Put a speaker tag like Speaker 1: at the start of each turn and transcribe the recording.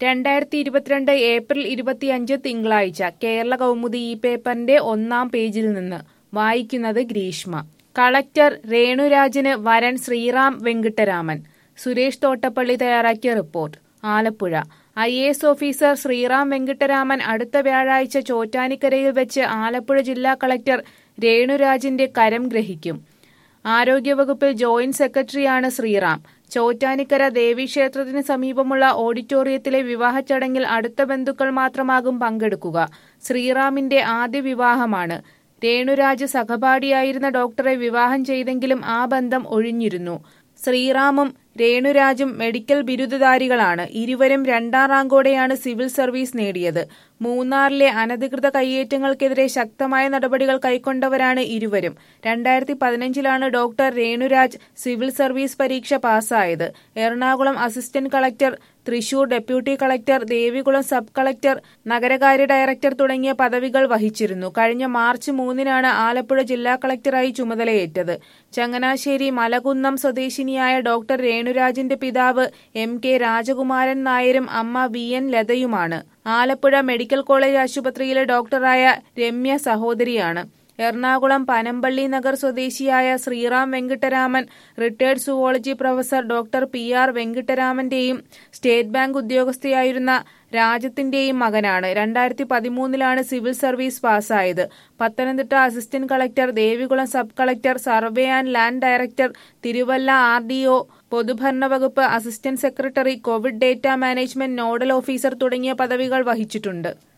Speaker 1: രണ്ടായിരത്തി ഇരുപത്തിരണ്ട് ഏപ്രിൽ ഇരുപത്തിയഞ്ച് തിങ്കളാഴ്ച കേരള കൗമുദി ഈ പേപ്പറിന്റെ ഒന്നാം പേജിൽ നിന്ന് വായിക്കുന്നത് ഗ്രീഷ്മ കളക്ടർ രേണുരാജിന് വരൻ ശ്രീറാം വെങ്കിട്ടരാമൻ സുരേഷ് തോട്ടപ്പള്ളി തയ്യാറാക്കിയ report Alappuzha I A S officer Sriram Venkitaraman അടുത്ത വ്യാഴാഴ്ച ചോറ്റാനിക്കരയിൽ വെച്ച് ആലപ്പുഴ ജില്ലാ കളക്ടർ രേണുരാജിന്റെ കരം ഗ്രഹിക്കും ആരോഗ്യവകുപ്പിൽ ജോയിന്റ് സെക്രട്ടറിയാണ് ശ്രീറാം ചോറ്റാനിക്കര ദേവീക്ഷേത്രത്തിന് സമീപമുള്ള ഓഡിറ്റോറിയത്തിലെ വിവാഹ ചടങ്ങിൽ അടുത്ത ബന്ധുക്കൾ മാത്രമാകും പങ്കെടുക്കുക ശ്രീറാമിന്റെ ആദ്യ വിവാഹമാണ് രേണുരാജ് സഹപാഠിയായിരുന്ന ഡോക്ടറെ വിവാഹം ചെയ്തെങ്കിലും ആ ബന്ധം ഒഴിഞ്ഞിരുന്നു ശ്രീറാമും രേണുരാജും മെഡിക്കൽ ബിരുദധാരികളാണ് ഇരുവരും രണ്ടാം റാങ്കോടെയാണ് സിവിൽ സർവീസ് നേടിയത് മൂന്നാറിലെ അനധികൃത കയ്യേറ്റങ്ങൾക്കെതിരെ ശക്തമായ നടപടികൾ കൈക്കൊണ്ടവരാണ് ഇരുവരും രണ്ടായിരത്തി പതിനഞ്ചിലാണ് ഡോക്ടർ രേണുരാജ് സിവിൽ സർവീസ് പരീക്ഷ പാസ്സായത് Ernakulam assistant collector Thrissur deputy collector Devikulam sub collector നഗരകാര്യ ഡയറക്ടർ തുടങ്ങിയ പദവികൾ വഹിച്ചിരുന്നു കഴിഞ്ഞ മാർച്ച് മൂന്നിനാണ് ആലപ്പുഴ ജില്ലാ കളക്ടറായി ചുമതലയേറ്റത് ചങ്ങനാശ്ശേരി മലകുന്നം സ്വദേശിനിയായ ഡോക്ടർ രേണുരാജിന്റെ പിതാവ് എം കെ രാജകുമാരൻ നായരും അമ്മ വി എൻ ലതയുമാണ് ആലപ്പുഴ മെഡിക്കൽ കോളേജ് ആശുപത്രിയിലെ ഡോക്ടറായ രമ്യ സഹോദരിയാണ് എറണാകുളം പനമ്പള്ളി നഗർ സ്വദേശിയായ Sriram Venkitaraman retired zoology professor doctor P R വെങ്കിട്ടരാമന്റെയും സ്റ്റേറ്റ് ബാങ്ക് ഉദ്യോഗസ്ഥയായിരുന്ന രാജത്തിന്റെയും മകനാണ് രണ്ടായിരത്തി പതിമൂന്നിലാണ് സിവിൽ സർവീസ് പാസ്സായത് Pathanamthitta assistant collector Devikulam sub collector survey and land director Thiruvalla R D O പൊതുഭരണ വകുപ്പ് assistant secretary Covid data management nodal officer തുടങ്ങിയ പദവികൾ വഹിച്ചിട്ടുണ്ട്